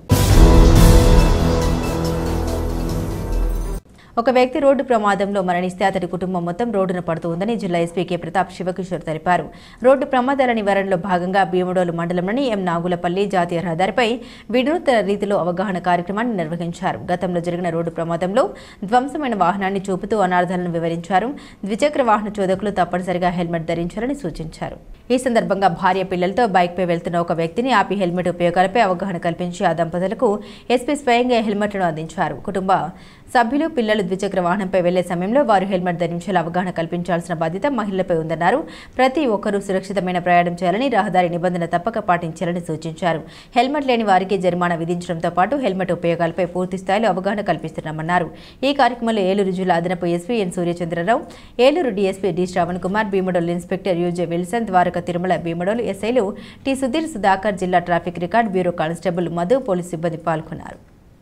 ఒక వ్యక్తి రోడ్డు ప్రమాదంలో మరణిస్తే అతడి కుటుంబం మొత్తం రోడ్డున పడుతూ ఉందని జిల్లా ఎస్పీ కె ప్రతాప్ శివకిషోర్ తెలిపారు రోడ్డు ప్రమాదాల నివారణలో భాగంగా భీముడోలు మండలంలోని ఎం నాగులపల్లి జాతీయ రహదారిపై వినూత్న రీతిలో అవగాహన కార్యక్రమాన్ని నిర్వహించారు గతంలో జరిగిన రోడ్డు ప్రమాదంలో ధ్వంసమైన వాహనాన్ని చూపుతూ అనార్థాలను వివరించారు ద్విచక్ర వాహన చోదకులు తప్పనిసరిగా హెల్మెట్ ధరించాలని సూచించారు ఈ సందర్భంగా భార్య పిల్లలతో బైక్పై వెళ్తున్న ఒక వ్యక్తిని ఆపి హెల్మెట్ ఉపయోగాలపై అవగాహన కల్పించి ఆ దంపతులకు ఎస్పీ స్వయంగా హెల్మెట్ను అందించారు కుటుంబ సభ్యులు పిల్లలు ద్విచక్ర వాహనంపై వెళ్లే సమయంలో వారు హెల్మెట్ ధరించేలా అవగాహన కల్పించాల్సిన బాధ్యత మహిళలపై ఉందన్నారు ప్రతి ఒక్కరూ సురక్షితమైన ప్రయాణం చేయాలని రహదారి నిబంధన తప్పక పాటించాలని సూచించారు హెల్మెట్ లేని వారికి జరిమానా విధించడంతో పాటు హెల్మెట్ ఉపయోగాలపై పూర్తి స్థాయిలో అవగాహన కల్పిస్తున్నామన్నారు ఈ కార్యక్రమంలో ఏలూరు జిల్లా అదనపు SP N Suryachandrarao Eluru DSP D Shravan Kumar Bhimadolu inspector UJ Wilson Dwaraka Tirumala Bhimadolu ఎస్ఐలు టి సుధీర్ సుధాకర్ జిల్లా traffic record bureau constable Madhu police సిబ్బంది పాల్గొన్నారు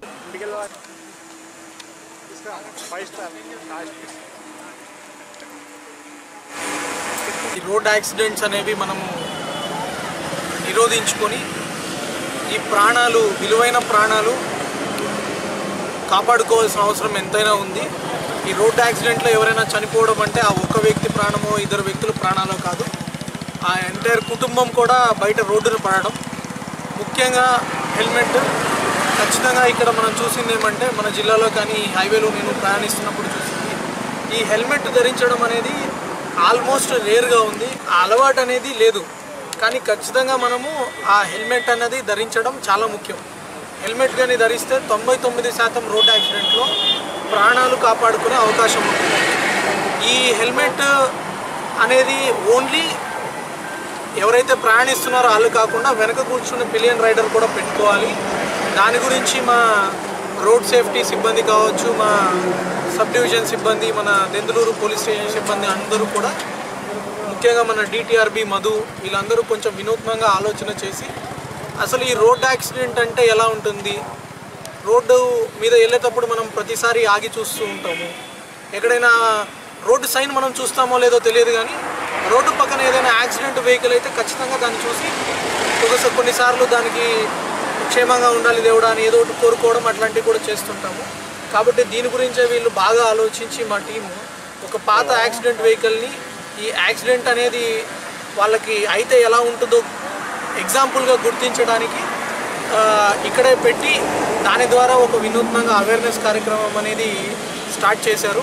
ఈ రోడ్ యాక్సిడెంట్స్ అనేవి మనము నిరోధించుకొని ఈ ప్రాణాలు విలువైన ప్రాణాలు కాపాడుకోవాల్సిన అవసరం ఎంతైనా ఉంది ఈ రోడ్ యాక్సిడెంట్లో ఎవరైనా చనిపోవడం అంటే ఆ ఒక్క వ్యక్తి ప్రాణమో ఇద్దరు వ్యక్తుల ప్రాణాలో కాదు ఆ ఎంటైర్ కుటుంబం కూడా బయట రోడ్డున పడడం ముఖ్యంగా హెల్మెట్ ఖచ్చితంగా ఇక్కడ మనం చూసింది ఏమంటే మన జిల్లాలో కానీ హైవేలో నేను ప్రయాణిస్తున్నప్పుడు చూసింది ఈ హెల్మెట్ ధరించడం అనేది ఆల్మోస్ట్ రేర్గా ఉంది ఆ అలవాటు అనేది లేదు కానీ ఖచ్చితంగా మనము ఆ హెల్మెట్ అనేది ధరించడం చాలా ముఖ్యం హెల్మెట్ కానీ ధరిస్తే తొంభై తొమ్మిది శాతం రోడ్ యాక్సిడెంట్లో ప్రాణాలు కాపాడుకునే అవకాశం ఉంటుంది ఈ హెల్మెట్ అనేది ఓన్లీ ఎవరైతే ప్రయాణిస్తున్నారో వాళ్ళు కాకుండా వెనక కూర్చున్న పిలియన్ రైడర్ కూడా పెట్టుకోవాలి దాని గురించి మా రోడ్ సేఫ్టీ సిబ్బంది కావచ్చు మా సబ్ డివిజన్ సిబ్బంది మన దెందులూరు పోలీస్ స్టేషన్ సిబ్బంది అందరూ కూడా ముఖ్యంగా మన డిటిఆర్బి మధు వీళ్ళందరూ కొంచెం వినూత్నంగా ఆలోచన చేసి అసలు ఈ రోడ్ యాక్సిడెంట్ అంటే ఎలా ఉంటుంది రోడ్డు మీద వెళ్ళేటప్పుడు మనం ప్రతిసారి ఆగి చూస్తూ ఉంటాము ఎక్కడైనా రోడ్డు సైన్ మనం చూస్తామో లేదో తెలియదు కానీ రోడ్డు పక్కన ఏదైనా యాక్సిడెంట్ వెహికల్ అయితే ఖచ్చితంగా దాన్ని చూసి ఒకసారి కొన్నిసార్లు దానికి క్షేమంగా ఉండాలి దేవుడా అని ఏదో ఒకటి కోరుకోవడం అట్లాంటివి కూడా చేస్తుంటాము కాబట్టి దీని గురించే వీళ్ళు బాగా ఆలోచించి మా టీము ఒక పాత యాక్సిడెంట్ వెహికల్ని ఈ యాక్సిడెంట్ అనేది వాళ్ళకి అయితే ఎలా ఉంటుందో ఎగ్జాంపుల్గా గుర్తించడానికి ఆ, ఇక్కడే పెట్టి దాని ద్వారా ఒక వినూత్నంగా అవేర్నెస్ కార్యక్రమం అనేది స్టార్ట్ చేశారు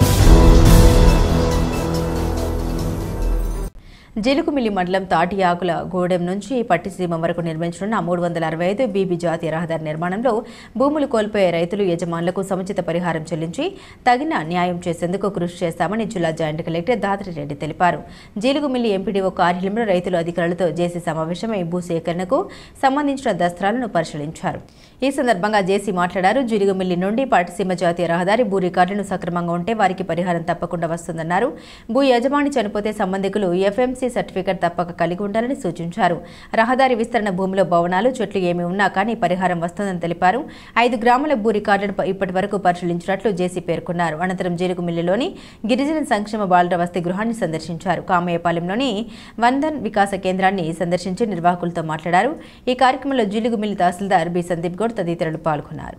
జీలుకుమిల్లి మండలం తాటి ఆకుల గూడెం నుంచి పట్టిసీమ వరకు నిర్మించనున్న మూడు వందల అరవై ఐదు బీబీ జాతీయ రహదారి నిర్మాణంలో భూములు కోల్పోయే రైతులు యజమానులకు సముచిత పరిహారం చెల్లించి తగిన న్యాయం చేసేందుకు కృషి చేస్తామని జిల్లా జాయింట్ కలెక్టర్ దాత్రిరెడ్డి తెలిపారు జీలుగుమిల్లి ఎంపీడీఓ కార్యాలయంలో రైతులు అధికారులతో జేసీ సమావేశమై భూసేకరణకు సంబంధించిన దస్త్రాలను పరిశీలించారు ఈ సందర్భంగా జేసీ మాట్లాడారు జీలుగుమిల్లి నుండి పట్టిసీమ జాతీయ రహదారి భూ రికార్డులు సక్రమంగా ఉంటే వారికి పరిహారం తప్పకుండా వస్తుందన్నారు భూ యజమాని చనిపోతే సంబంధికులు ఎఫ్ఎంసీ సర్టిఫికెట్ తప్పక కలిగి ఉండాలని సూచించారు రహదారి విస్తరణ భూమిలో భవనాలు చెట్లు ఏమి ఉన్నా కానీ పరిహారం వస్తుందని తెలిపారు ఐదు గ్రామాల భూ రికార్డులను ఇప్పటి వరకు పరిశీలించినట్లు జేసీ పేర్కొన్నారు అనంతరం జీలుగుమిల్లిలోని గిరిజన సంక్షేమ బాలుర వసతి గృహాన్ని సందర్శించారు కామయ్యపాలెంలోని వందన్ వికాస కేంద్రాన్ని సందర్శించి నిర్వాహకులతో మాట్లాడారు ఈ కార్యక్రమంలో జీలుగుమిల్లి తహసీల్దార్ బి సందీప్ గౌడ్ తదితరులు పాల్గొన్నారు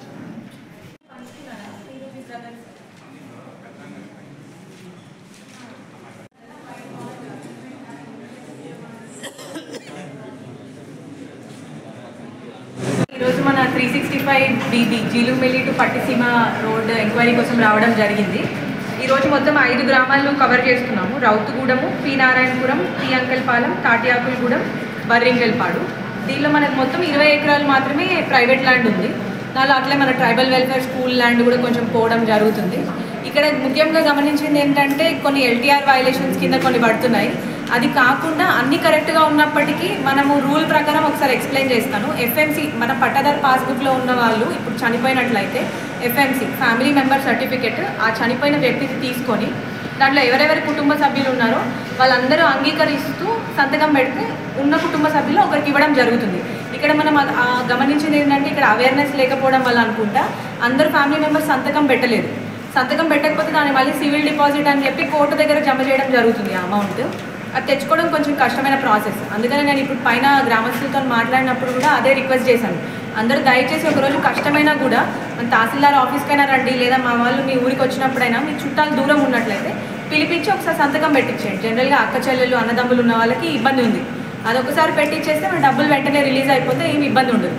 ఈరోజు మన three sixty five BB Jeelumilli to Pattiseema road enquiry కోసం రావడం జరిగింది ఈరోజు మొత్తం ఐదు గ్రామాలను కవర్ చేస్తున్నాము రౌతుగూడెము పి నారాయణపురం పి అంకల్పాలెం తాటియాకులగూడెం బర్రింగల్పాడు దీనిలో మనకు మొత్తం ఇరవై ఎకరాలు మాత్రమే ప్రైవేట్ ల్యాండ్ ఉంది దానిలో అట్లే మన ట్రైబల్ వెల్ఫేర్ స్కూల్ ల్యాండ్ కూడా కొంచెం పోవడం జరుగుతుంది ఇక్కడ ముఖ్యంగా గమనించింది ఏంటంటే కొన్ని ఎల్టీఆర్ వైలేషన్స్ కింద కొన్ని పడుతున్నాయి అది కాకుండా అన్ని కరెక్ట్గా ఉన్నప్పటికీ మనము రూల్ ప్రకారం ఒకసారి ఎక్స్ప్లెయిన్ చేస్తాను ఎఫ్ఎంసి మన పట్టాదారు పాస్బుక్లో ఉన్న వాళ్ళు ఇప్పుడు చనిపోయినట్లయితే ఎఫ్ఎంసి ఫ్యామిలీ మెంబర్ సర్టిఫికెట్ ఆ చనిపోయిన వ్యక్తికి తీసుకొని దాంట్లో ఎవరెవరి కుటుంబ సభ్యులు ఉన్నారో వాళ్ళందరూ అంగీకరిస్తూ సంతకం పెడితే ఉన్న కుటుంబ సభ్యులు ఒకరికి ఇవ్వడం జరుగుతుంది ఇక్కడ మనం ఆ- ఆ గమనించింది ఏంటంటే ఇక్కడ అవేర్నెస్ లేకపోవడం వల్ల అనుకుంటా అందరూ ఫ్యామిలీ మెంబర్స్ సంతకం పెట్టలేదు సంతకం పెట్టకపోతే దాన్ని మళ్ళీ సివిల్ డిపాజిట్ అని చెప్పి కోర్టు దగ్గర జమ చేయడం జరుగుతుంది ఆ అమౌంట్ అది తెచ్చుకోవడం కొంచెం కష్టమైన ప్రాసెస్ అందుకని నేను ఇప్పుడు పైన గ్రామస్తులతో మాట్లాడినప్పుడు కూడా అదే రిక్వెస్ట్ చేశాను అందరూ దయచేసి ఒకరోజు కష్టమైనా కూడా మన తహసీల్దార్ ఆఫీస్కైనా రండి లేదా మా వాళ్ళు మీ ఊరికి వచ్చినప్పుడైనా మీ చుట్టాలు దూరం ఉన్నట్లయితే పిలిపించి ఒకసారి సంతకం పెట్టించేయండి జనరల్గా అక్క చెల్లెలు అన్నదమ్ములు ఉన్న వాళ్ళకి ఇబ్బంది ఉంది అది ఒకసారి పెట్టించేస్తే మన డబ్బులు వెంటనే రిలీజ్ అయిపోతే ఏమి ఇబ్బంది ఉండదు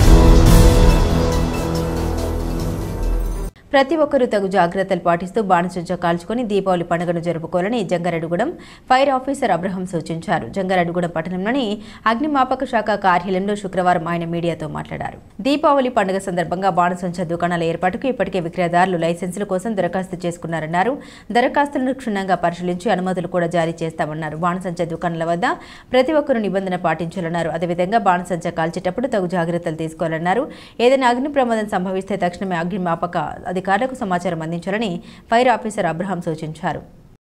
ప్రతి ఒక్కరూ తగు జాగ్రత్తలు పాటిస్తూ బాణసంచ కాల్చుకొని దీపావళి పండుగను జరుపుకోవాలని జంగారెడ్డిగూడెం ఫైర్ ఆఫీసర్ అబ్రహం సూచించారు జంగారెడ్డిగూడెం పట్టణంలోని అగ్నిమాపక శాఖ కార్యాలయంలో శుక్రవారం ఆయన మీడియాతో మాట్లాడారు దీపావళి పండుగ సందర్భంగా బాణసంచ దుకాణాల ఏర్పాటుకు ఇప్పటికే విక్రయదారులు లైసెన్సుల కోసం దరఖాస్తు చేసుకున్నారన్నారు దరఖాస్తులను క్షుణ్ణంగా పరిశీలించి అనుమతులు కూడా జారీ చేస్తామన్నారు బాణసంచ దుకాణాల వద్ద ప్రతి ఒక్కరూ నిబంధన పాటించాలన్నారు అదేవిధంగా బాణసంచ కాల్చేటప్పుడు తగు జాగ్రత్తలు తీసుకోవాలన్నారు ఏదైనా అగ్ని ప్రమాదం సంభవిస్తే తక్షణమే అగ్నిమాపక అధికారులకు సమాచారం అందించాలని ఫైర్ ఆఫీసర్ అబ్రహాం సూచించారు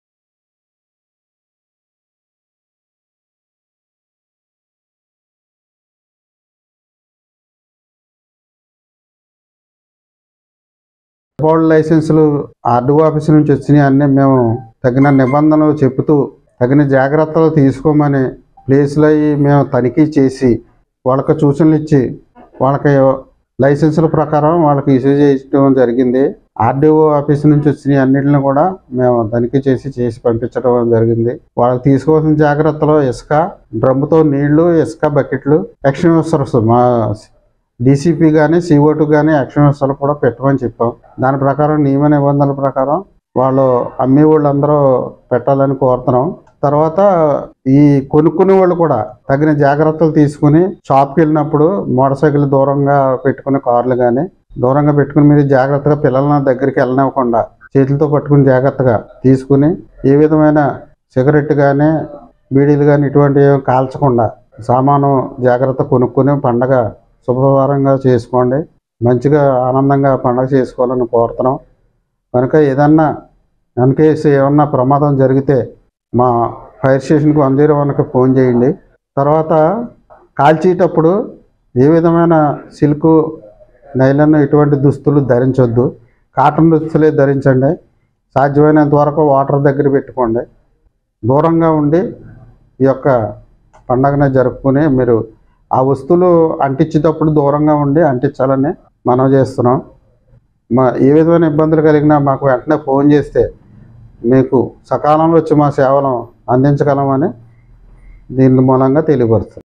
బోర్డు లైసెన్సులు ఆర్డీఓ ఆఫీస్ నుంచి వచ్చినాయి అన్నీ మేము తగిన నిబంధనలు చెబుతూ తగిన జాగ్రత్తలు తీసుకోమని ప్లేస్లో అవి మేము తనిఖీ చేసి వాళ్ళకి సూచనలు ఇచ్చి వాళ్ళకి లైసెన్సుల ప్రకారం వాళ్ళకి ఇష్యూ చేయడం జరిగింది ఆర్డీఓ ఆఫీస్ నుంచి వచ్చిన అన్నిటిని కూడా మేము తనిఖీ చేసి చేసి పంపించడం జరిగింది వాళ్ళకి తీసుకోవాల్సిన జాగ్రత్తలు ఇసుక డ్రమ్ముతో నీళ్లు ఇసుక బకెట్లు ఎక్స్ట్రీమర్స్ మా డీసీపీ కానీ సిఓటు కానీ యాక్షన్ వ్యవస్థలు కూడా పెట్టమని చెప్పాం దాని ప్రకారం నియమ నిబంధనల ప్రకారం వాళ్ళు అమ్మే వాళ్ళందరూ పెట్టాలని కోరుతున్నాం తర్వాత ఈ కొనుక్కునే వాళ్ళు కూడా తగిన జాగ్రత్తలు తీసుకుని షాప్కి వెళ్ళినప్పుడు మోటార్ సైకిల్ దూరంగా పెట్టుకునే కార్లు కానీ దూరంగా పెట్టుకుని మీరు జాగ్రత్తగా పిల్లల దగ్గరికి వెళ్ళనివ్వకుండా చేతులతో పట్టుకుని జాగ్రత్తగా తీసుకుని ఏ విధమైన సిగరెట్ కానీ బీడీలు కానీ ఇటువంటివి కాల్చకుండా సామాను జాగ్రత్త కొనుక్కొని పండగ శుభవారంగా చేసుకోండి మంచిగా ఆనందంగా పండగ చేసుకోవాలని కోరుతున్నాం కనుక ఏదన్నా ఇన్కేస్ ఏమన్నా ప్రమాదం జరిగితే మా ఫైర్ స్టేషన్కి వన్ జీరో వన్కి ఫోన్ చేయండి తర్వాత కాల్చేటప్పుడు ఏ విధమైన సిల్క్ నైలన్ ఇటువంటి దుస్తులు ధరించొద్దు కాటన్ దుస్తులే ధరించండి సాధ్యమైనంత వరకు వాటర్ దగ్గర పెట్టుకోండి దూరంగా ఉండి ఈ యొక్క పండగను జరుపుకుని మీరు ఆ వస్తువులు అంటించేటప్పుడు దూరంగా ఉండి అంటించాలని మనం చేస్తున్నాం మా ఏ విధమైన ఇబ్బందులు కలిగినా మాకు వెంటనే ఫోన్ చేస్తే మీకు సకాలంలో వచ్చి మా సేవలను అందించగలమని దీని మూలంగా తెలియపరుస్తాం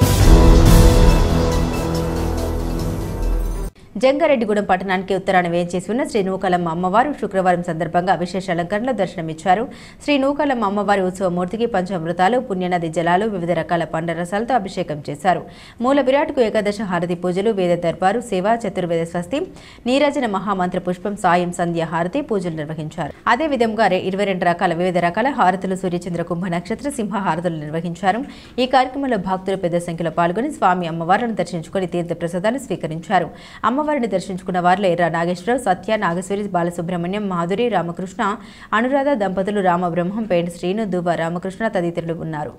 జంగారెడ్డిగూడెం పట్టణానికి ఉత్తరాన వేయించేసి ఉన్న శ్రీ నూకాలమ్మ అమ్మవారు శుక్రవారం సందర్భంగా విశేష అలంకరణలో దర్శనమిచ్చారు శ్రీ నూకాలమ్మ అమ్మవారి ఉత్సవమూర్తికి పంచామృతాలు పుణ్యనది జలాలు వివిధ రకాల పండ్ల రసాలతో అభిషేకం చేశారు మూల విరాట్కు ఏకాదశ హారతి పూజలు వేద దర్బారు సేవ చతుర్వేద స్వస్తి నీరాజన మహామంత్ర పుష్పం సాయం సంధ్య హారతి పూజలు నిర్వహించారు అదే విధంగా ఇరవై రెండు రకాల వివిధ రకాల హారతులు సూర్యచంద్ర కుంభ నక్షత్ర సింహ హారతులు నిర్వహించారు ఈ కార్యక్రమంలో భక్తులు పెద్ద సంఖ్యలో పాల్గొని స్వామి అమ్మవారిని దర్శించుకుని తీర్థ ప్రసాదాలు స్వీకరించారు అమ్మవారిని దర్శించుకున్న వారిలో ఎర్ర నాగేశ్వరరావు సత్య నాగేశ్వరి బాలసుబ్రహ్మణ్యం మాధురి రామకృష్ణ అనురాధ దంపతులు రామబ్రహ్మం పేంటి శ్రీను దువ్వ రామకృష్ణ తదితరులు ఉన్నారు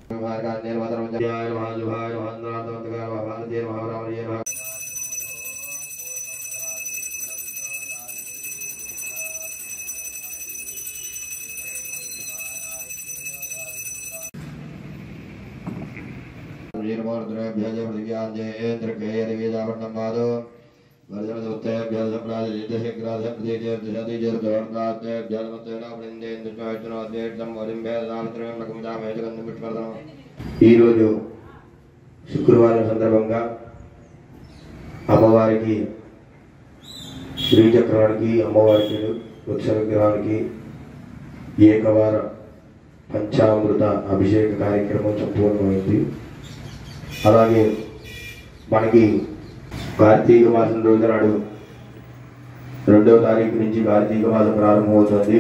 ఈరోజు శుక్రవారం సందర్భంగా అమ్మవారికి శ్రీచక్రానికి అమ్మవారికి వృక్ష విగ్రహానికి ఏకవార పంచామృత అభిషేక కార్యక్రమం సంపూర్ణమైంది అలాగే మనకి కార్తీక మాసం రోజు నాడు రెండవ తారీఖు నుంచి కార్తీక మాసం ప్రారంభమవుతుంది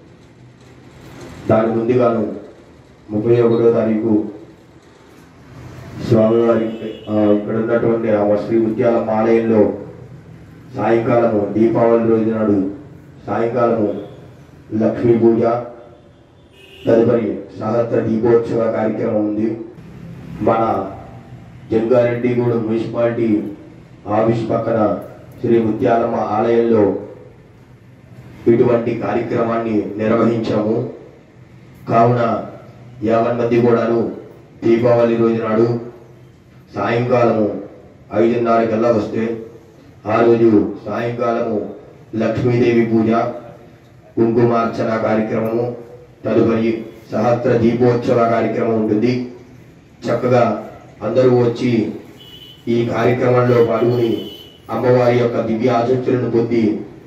దాని ముందుగాను ముప్పై ఒకటో తారీఖు స్వామివారి ఆ, ఇక్కడ ఉన్నటువంటి ఆ శ్రీ ముత్యాలమ్మ ఆలయంలో సాయంకాలము దీపావళి రోజు నాడు సాయంకాలము లక్ష్మీ పూజ తదుపరి సహస్ర దీపోత్సవ కార్యక్రమం ఉంది మన జంగారెడ్డిగూడెం మున్సిపాలిటీ ఆఫీస్ పక్కన శ్రీ ముత్యాలమ్మ ఆలయంలో ఇటువంటి కార్యక్రమాన్ని నిర్వహించాము కావున యావన్ మంది కూడాను దీపావళి రోజు నాడు సాయంకాలము ఐదున్నర కల్లా వస్తే ఆ రోజు సాయంకాలము లక్ష్మీదేవి పూజ కుంకుమార్చన కార్యక్రమము తదుపరి సహస్ర దీపోత్సవ కార్యక్రమం ఉంటుంది చక్కగా అందరూ వచ్చి ఈ కార్యక్రమంలో పాల్గొని అమ్మవారి యొక్క దివ్య ఆశస్సులను పొంది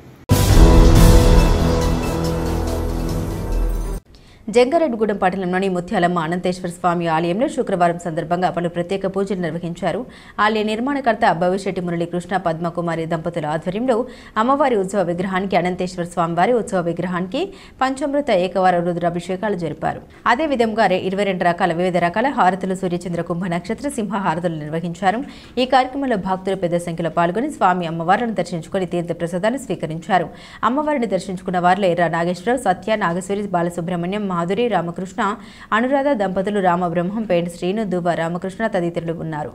జంగారెడ్డిగూడెం పట్టణంలోని ముత్యాలమ్మ అనంతేశ్వర స్వామి ఆలయంలో శుక్రవారం సందర్భంగా పలు ప్రత్యేక పూజలు నిర్వహించారు ఆలయ నిర్మాణకర్త భవిష్యటి మురళీకృష్ణ పద్మకుమారి దంపతుల ఆధ్వర్యంలో అమ్మవారి ఉత్సవ విగ్రహానికి అనంతేశ్వర స్వామివారి ఉత్సవ విగ్రహానికి పంచామృత ఏకవార రుద్రాభిషేకాలు జరిపారు అదే విధంగా ఇరవై రెండు రకాల వివిధ రకాల హారతులు సూర్యచంద్ర కుంభ నక్షత్ర సింహ హారతులు నిర్వహించారు ఈ కార్యక్రమంలో భక్తులు పెద్ద సంఖ్యలో పాల్గొని స్వామి అమ్మవారిని దర్శించుకుని తీర్థ ప్రసాదాలు స్వీకరించారు అమ్మవారిని దర్శించుకున్న వారిలో ఎర్ర నాగేశ్వరరావు సత్య నాగేశ్వరి బాలసుబ్రహ్మణ్యం మాధురి రామకృష్ణ అనురాధ దంపతులు రామబ్రహ్మం పేంటి శ్రీను దువ్వ రామకృష్ణ తదితరులు ఉన్నారు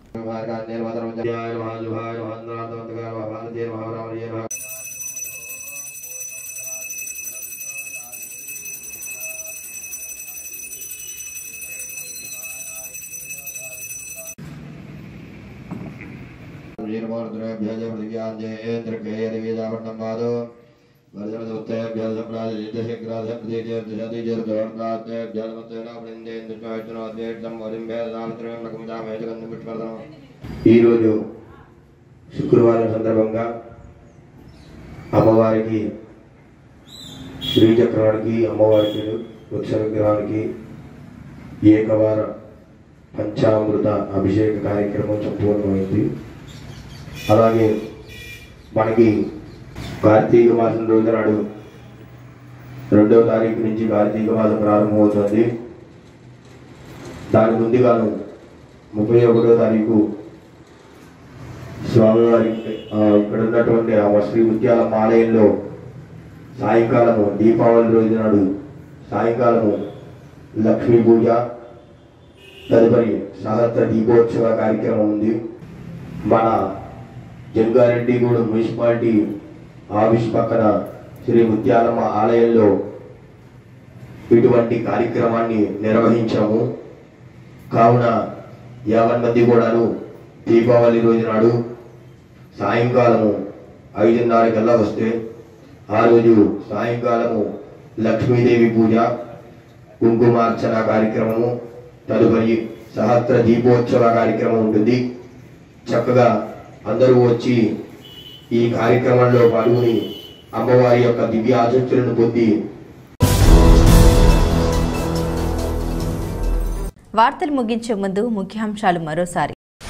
ఈరోజు శుక్రవారం సందర్భంగా అమ్మవారికి శ్రీచక్రానికి అమ్మవారికి వృక్ష విగ్రహానికి ఏకవార పంచామృత అభిషేక కార్యక్రమం సంపూర్ణమైంది అలాగే మనకి కార్తీక మాసం రోజు నాడు రెండవ తారీఖు నుంచి కార్తీక మాసం ప్రారంభమవుతుంది దాని ముందుగాను ముప్పై ఒకటో తారీఖు స్వామివారి ఆ, ఇక్కడ ఉన్నటువంటి ఆ శ్రీ ముత్యాలమ్మ ఆలయంలో సాయంకాలము దీపావళి రోజు నాడు సాయంకాలము లక్ష్మీ పూజ తదుపరి సహస్ర దీపోత్సవ కార్యక్రమం ఉంది మన జంగారెడ్డిగూడెం మున్సిపాలిటీ ఆఫీస్ పక్కన శ్రీ ముత్యాలమ్మ ఆలయంలో ఇటువంటి కార్యక్రమాన్ని నిర్వహించాము కావున యావన్ మంది కూడాను దీపావళి రోజు నాడు సాయంకాలము ఐదున్నర కల్లా వస్తే ఆ రోజు సాయంకాలము లక్ష్మీదేవి పూజ కుంకుమార్చన కార్యక్రమము తదుపరి సహస్ర దీపోత్సవ కార్యక్రమం ఉంటుంది చక్కగా అందరూ వచ్చి ఈ కార్యక్రమంలో పాల్గొని అమ్మవారి యొక్క దివ్య ఆశస్సులను పొంది వార్తలు ముగించే ముందు ముఖ్యాంశాలు మరోసారి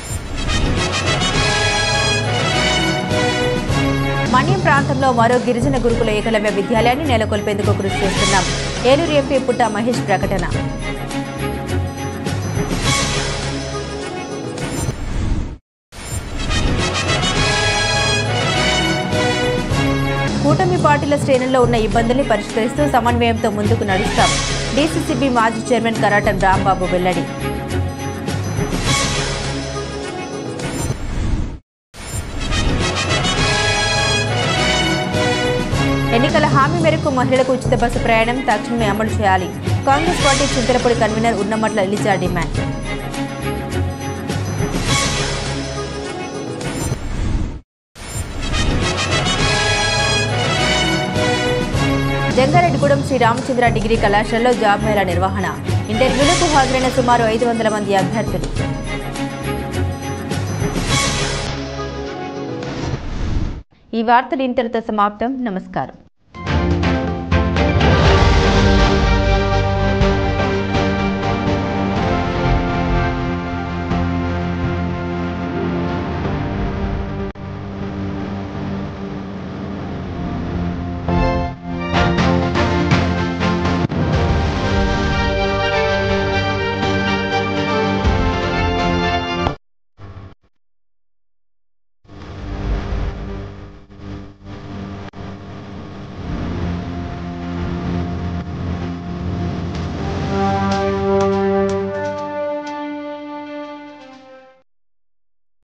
మన్యం ప్రాంతంలో మరో గిరిజన గురుకుల ఏకలవ్య విద్యాలయాన్ని నెలకొల్పేందుకు కృషి చేస్తున్నాం ఏలూరు ఎంపీ పుట్ట మహేష్ ప్రకటన కూటమి పార్టీల శ్రేణుల్లో ఉన్న ఇబ్బందుల్ని పరిష్కరిస్తూ సమన్వయంతో ముందుకు నడుస్తాం డీసీసీబీ మాజీ చైర్మన్ కరాటన్ రాంబాబు వెల్లడి ఎన్నికల హామీ మేరకు మహిళలకు ఉచిత బస్సు ప్రయాణం తక్షణమే అమలు చేయాలి Congress party Chintalapudi convener Unnamatla Eliza demand Jangareddygudem Sri Ramachandra degree కళాశాలలో జాబ్ మేళా నిర్వహణ ఇంటర్వ్యూలకు హాజరైన సుమారు ఐదు వందల మంది అభ్యర్థులు ఈ వార్తలు ఇంతటితో సమాప్తం నమస్కారం